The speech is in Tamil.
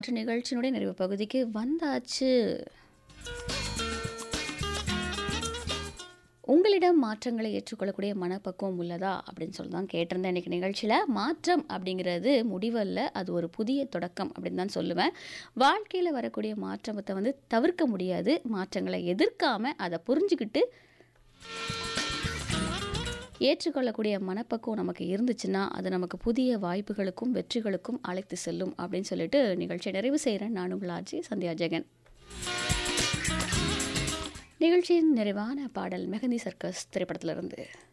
காற்று நிகழ்ச்சியினுடைய நிறைவு பகுதிக்கு வந்தாச்சு உங்களிடம் மாற்றங்களை ஏற்றுக்கொள்ளக்கூடிய மனப்பக்குவம் உள்ளதா அப்படின்னு சொல்லி தான் கேட்டிருந்தேன் இன்றைக்கி நிகழ்ச்சியில் மாற்றம் அப்படிங்கிறது முடிவல்ல அது ஒரு புதிய தொடக்கம் அப்படின்னு தான் சொல்லுவேன் வாழ்க்கையில் வரக்கூடிய மாற்றத்தை வந்து தவிர்க்க முடியாது மாற்றங்களை எதிர்க்காம அதை புரிஞ்சுக்கிட்டு ஏற்றுக்கொள்ளக்கூடிய மனப்பக்குவம் நமக்கு இருந்துச்சுன்னா அது நமக்கு புதிய வாய்ப்புகளுக்கும் வெற்றிகளுக்கும் அழைத்து செல்லும் அப்படின்னு சொல்லிட்டு நிகழ்ச்சியை நிறைவு செய்கிறேன் நான் உங்கள் ஆட்சி சந்தியா ஜெகன் நிகழ்ச்சியின் நிறைவான பாடல் மெஹந்தி சர்க்கஸ் திரைப்படத்திலிருந்து